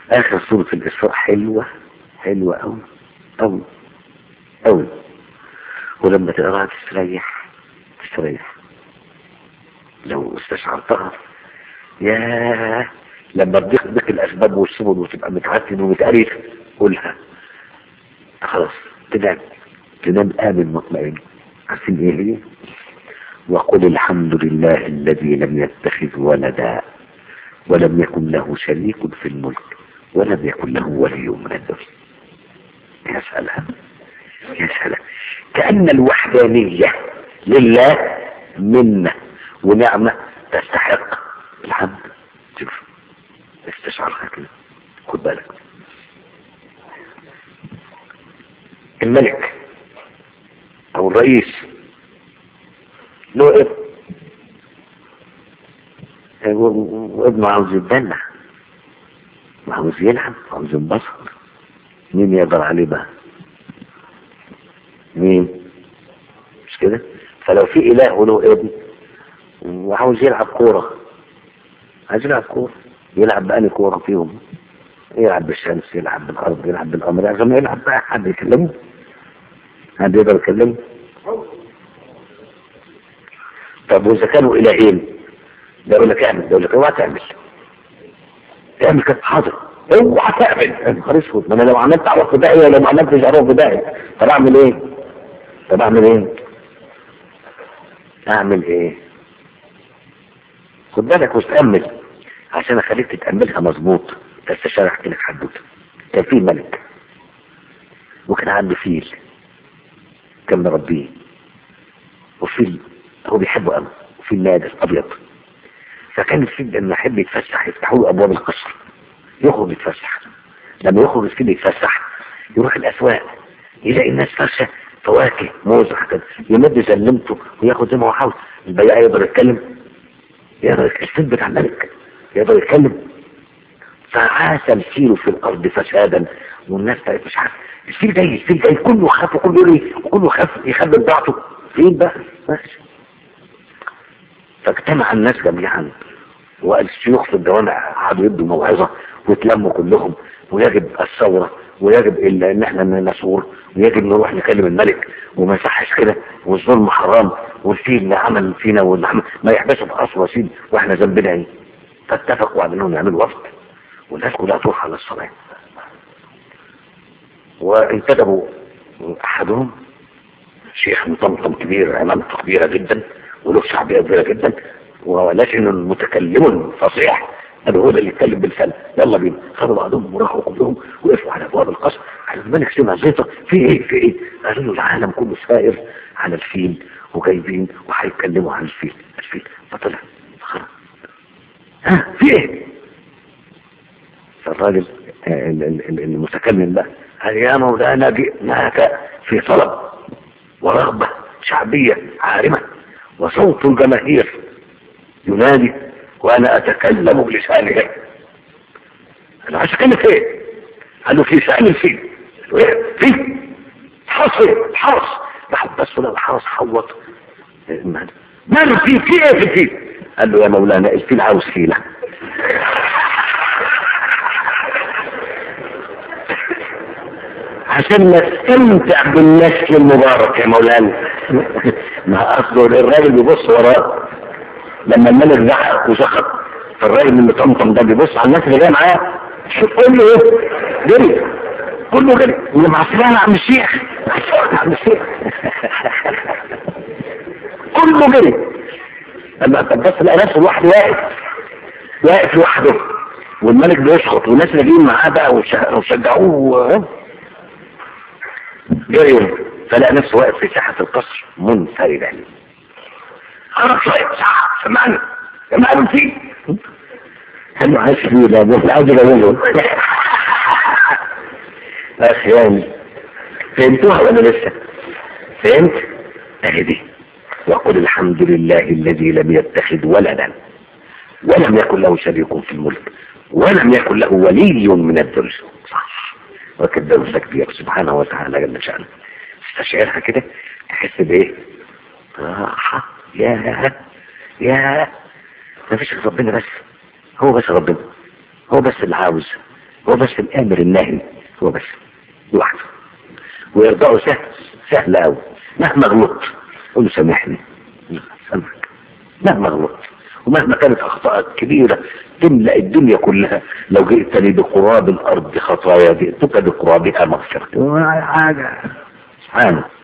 اخر سورة الاسراء حلوة حلوة اوي اوي اوي ولما تقراها تستريح تستريح لو استشعرتها يا لما تضيق بك الاسباب والسبل وتبقى متعتد ومتقرف قولها خلاص تنام تنام امن مطمئن عارفين ايه هي وقل الحمد لله الذي لم يتخذ ولدا ولم يكن له شريك في الملك ولم يكن له ولي من الذل يا سلام يا سلام كأن الوحدانية لله منة ونعمة تستحق الحمد شوف استشعرها كده خد بالك الملك او الرئيس له ابن وابنه عاوز يتدلع وعاوز يلعب وعاوز ينبسط مين يقدر عليه بقى مين مش كده فلو في اله وله ابن وعاوز يلعب كورة عايز يلعب كورة يلعب بأني كورة فيهم يلعب بالشمس يلعب بالأرض يلعب بالقمر عشان يلعب بقى حد يكلمه حد يقدر يكلمه طب وإذا كانوا إلهين ده يقول لك اعمل ده يقول لك اوعى تعمل تعمل كده حاضر اوعى تعمل يا نهار اسود ما انا لو عملت اعرف في داهيه ولو ما عملتش اعرف في داهيه طب اعمل ايه؟ طب اعمل ايه؟ اعمل ايه؟ خد بالك وتأمل عشان اخليك تتأملها مظبوط بس شرحت لك حدوته كان في ملك وكان عنده فيل كان مربيه وفيل هو بيحبه قوي وفيل نادر ابيض فكان الفيل لما يحب يتفسح يفتحوا له ابواب القصر يخرج يتفسح لما يخرج الفيل يتفسح يروح الاسواق يلاقي الناس فرشه فواكه موز وحاجات يمد زلمته وياخد زي ما هو عاوز البياع يقدر يتكلم يقدر الفيل بتاع الملك يقدر يتكلم فعاش الفيل في الارض فسادا والناس بقت مش عارفه الفيل جاي الفيل جاي كله خاف وكله يقول وكله خاف يخبي بضاعته فين بقى ماشي فاجتمع الناس جميعا والشيوخ في الجوامع قعدوا يدوا موعظه واتلموا كلهم ويجب الثوره ويجب ان احنا نثور ويجب نروح نكلم الملك وما يصحش كده والظلم حرام والفيل اللي عمل فينا واللي عمل ما يحبسوا في قصر وسيل واحنا ذنبنا ايه فاتفقوا على انهم يعملوا وفد والناس كلها تروح على الصلاه وانتدبوا احدهم شيخ مطمطم كبير عمامته كبيره جدا وله شعبيه كبيره جدا ولكن المتكلم الفصيح قالوا هو ده اللي يتكلم بالفن يلا بينا خدوا بعضهم وراحوا كلهم وقفوا على ابواب القصر على الملك سمع زيطه في ايه في ايه قالوا له العالم كله سائر على الفيل وجايبين وهيتكلموا عن الفيل الفيل فطلع خرج ها في ايه فالراجل المتكلم ده قال يا مولانا جئناك في طلب ورغبة شعبية عارمة وصوت الجماهير ينادي وانا اتكلم بلسانهم انا عايز اتكلم في ايه قال له في لسان الفيل قال له ايه في حرس ايه حرس راح بس ولا الحرس حوط ماله في في ايه في الفيل قال له يا مولانا الفيل عاوز فيله عشان نستمتع بالنسل المبارك يا مولانا ما اصله الراجل بيبص وراه لما الملك زحق وسخط فالراجل اللي طمطم ده بيبص على الناس اللي جايه معاه شوف كله ايه جري كله جري اللي مع السلامه يا عم الشيخ مع السلامه يا عم الشيخ كله جري لما بس لقى نفسه لوحده واقف واقف لوحده والملك بيسخط والناس اللي جايين معاه بقى وشجعوه جريوا فلقى نفسه واقف في ساحة القصر منفردا خرج شوية ساعة سمعني سمعني فيه قال له عايز فيه ده بس عايز اقوله اخياني فهمتوها ولا لسه فهمت اهي دي وقل الحمد لله الذي لم يتخذ ولدا ولم يكن له شريك في الملك ولم يكن له ولي من الذل صح وكذب كبير سبحانه وتعالى جل شأنه استشعرها كده تحس بايه راحة يا يا ما فيش ربنا بس هو بس ربنا هو بس اللي عاوز هو بس الامر الناهي هو بس لوحده ويرضاه سهل سهل قوي مهما غلطت قول له سامحني سامحك مهما غلطت ومهما كانت اخطاءك كبيره تملا الدنيا كلها لو جئتني بقراب الارض خطايا جئتك بقرابها مغفره حاجه سبحانه